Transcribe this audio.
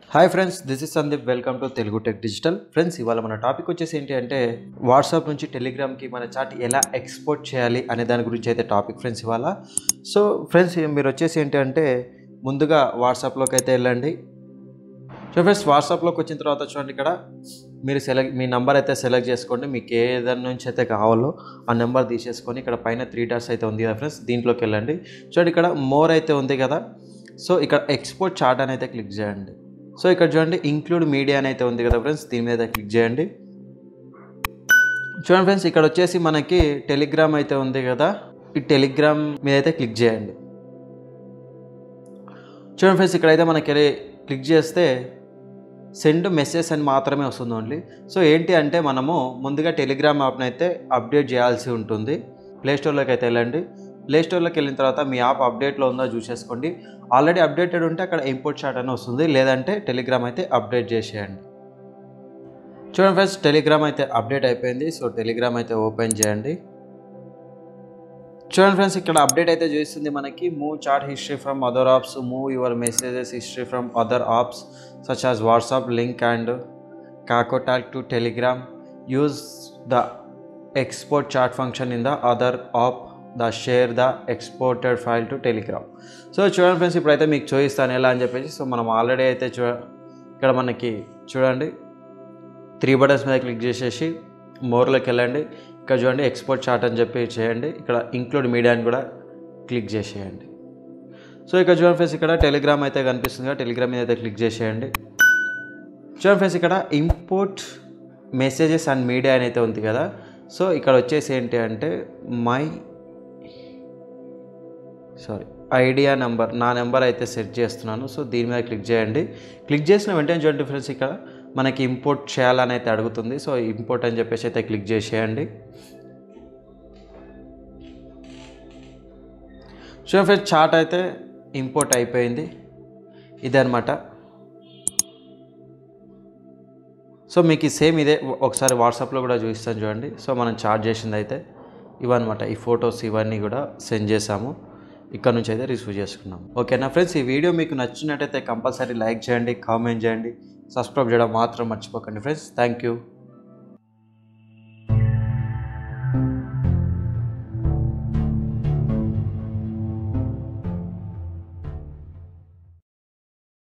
hi friends this is Sandeep welcome to Telugu tech digital friends ఇవాళ మన topic వచ్చేసి ఏంటి అంటే వాట్సాప్ నుంచి టెలిగ్రామ్కి మన చాట్ ఎలా ఎక్స్పోర్ట్ చేయాలి అనే దాని గురించి అయితే టాపిక్ ఫ్రెండ్స్ ఇవాళ సో ఫ్రెండ్స్ మీరు వచ్చేసి ఏంటి అంటే ముందుగా వాట్సాప్లోకి అయితే వెళ్ళండి సో ఫ్రెండ్స్ వాట్సాప్లోకి వచ్చిన తర్వాత చూడండి ఇక్కడ మీరు సెలెక్ట్ మీ నెంబర్ అయితే సెలెక్ట్ చేసుకోండి మీకు ఏ దాని నుంచి అయితే కావాలో ఆ నెంబర్ తీసేసుకొని ఇక్కడ పైన త్రీ డాట్స్ అయితే ఉంది కదా ఫ్రెండ్స్ దీంట్లోకి వెళ్ళండి చూడండి ఇక్కడ మోర్ అయితే ఉంది కదా సో ఇక్కడ ఎక్స్పోర్ట్ చార్ట్ అని అయితే క్లిక్ చేయండి సో ఇక్కడ చూడండి ఇంక్లూడ్ మీడియా అని అయితే ఉంది కదా ఫ్రెండ్స్ దీని మీద క్లిక్ చేయండి చూడండి ఫ్రెండ్స్ ఇక్కడ వచ్చేసి మనకి టెలిగ్రామ్ అయితే ఉంది కదా ఈ టెలిగ్రామ్ మీద అయితే క్లిక్ చేయండి చూడండి ఫ్రెండ్స్ ఇక్కడైతే మనకి క్లిక్ చేస్తే సెండ్ మెసేజ్ అని మాత్రమే వస్తుంది ఓన్లీ సో ఏంటి అంటే మనము ముందుగా టెలిగ్రామ్ యాప్ని అయితే అప్డేట్ చేయాల్సి ఉంటుంది ప్లేస్టోర్లోకి అయితే వెళ్ళండి ప్లేస్టోర్లోకి వెళ్ళిన తర్వాత మీ యాప్ అప్డేట్లో ఉందో చూసేసుకోండి ఆల్రెడీ అప్డేటెడ్ ఉంటే అక్కడ ఇంపోర్ట్ చాట్ అని వస్తుంది లేదంటే టెలిగ్రామ్ అయితే అప్డేట్ చేసేయండి చూడండి ఫ్రెండ్స్ టెలిగ్రామ్ అయితే అప్డేట్ అయిపోయింది సో టెలిగ్రామ్ అయితే ఓపెన్ చేయండి చూడండి ఫ్రెండ్స్ ఇక్కడ అప్డేట్ అయితే చూస్తుంది మనకి move chat history from other apps move your messages history from other apps such as WhatsApp link and KakaoTalk to Telegram use the export chat function in the other app the share the exported file to Telegram so చూడండి friends ఇప్పుడైతే మీకు చూపిస్తాను ఎలా అని చెప్పేసి so మనం already అయితే చూ ఇక్కడ మనకి చూడండి త్రీ బటన్స్ మీద క్లిక్ చేసేసి మోర్లోకి వెళ్ళండి ఇక్కడ చూడండి ఎక్స్పోర్ట్ చార్ట్ అని చెప్పి చేయండి ఇక్కడ ఇంక్లూడ్ మీడియా అని కూడా క్లిక్ చేసేయండి సో ఇక్కడ చూడండి ఫ్రెండ్స్ ఇక్కడ టెలిగ్రామ్ అయితే కనిపిస్తుంది కదా టెలిగ్రామ్ మీద అయితే క్లిక్ చేసేయండి చూడండి ఫ్రెండ్స్ ఇక్కడ ఇంపోర్ట్ మెసేజెస్ అండ్ మీడియా అని అయితే ఉంది కదా సో ఇక్కడ వచ్చేసి ఏంటి అంటే మై సారీ ఐడియా నెంబర్ నా నెంబర్ అయితే సెట్ చేస్తున్నాను సో దీని మీద క్లిక్ చేయండి క్లిక్ చేసిన వెంటనే చూడండి ఫ్రెండ్స్ ఇక్కడ మనకి ఇంపోర్ట్ చేయాలని అయితే అడుగుతుంది సో ఇంపోర్ట్ అని చెప్పేసి అయితే క్లిక్ చేసేయండి చూడండి ఫ్రెండ్స్ చార్ట్ అయితే ఇంపోర్ట్ అయిపోయింది ఇదనమాట సో మీకు ఈ సేమ్ ఇదే ఒకసారి వాట్సాప్లో కూడా చూపిస్తాను చూడండి సో మనం చార్జ్ చేసింది అయితే ఇవన్నమాట ఈ ఫొటోస్ ఇవన్నీ కూడా సెండ్ చేసాము ఇక్కడ నుంచి అయితే రిసీవ్ చేసుకున్నాం ఓకేనా ఫ్రెండ్స్ ఈ వీడియో మీకు నచ్చినట్టయితే కంపల్సరీ లైక్ చేయండి కామెంట్ చేయండి సబ్స్క్రైబ్ చేయడం మాత్రం మర్చిపోకండి ఫ్రెండ్స్ థ్యాంక్ యూ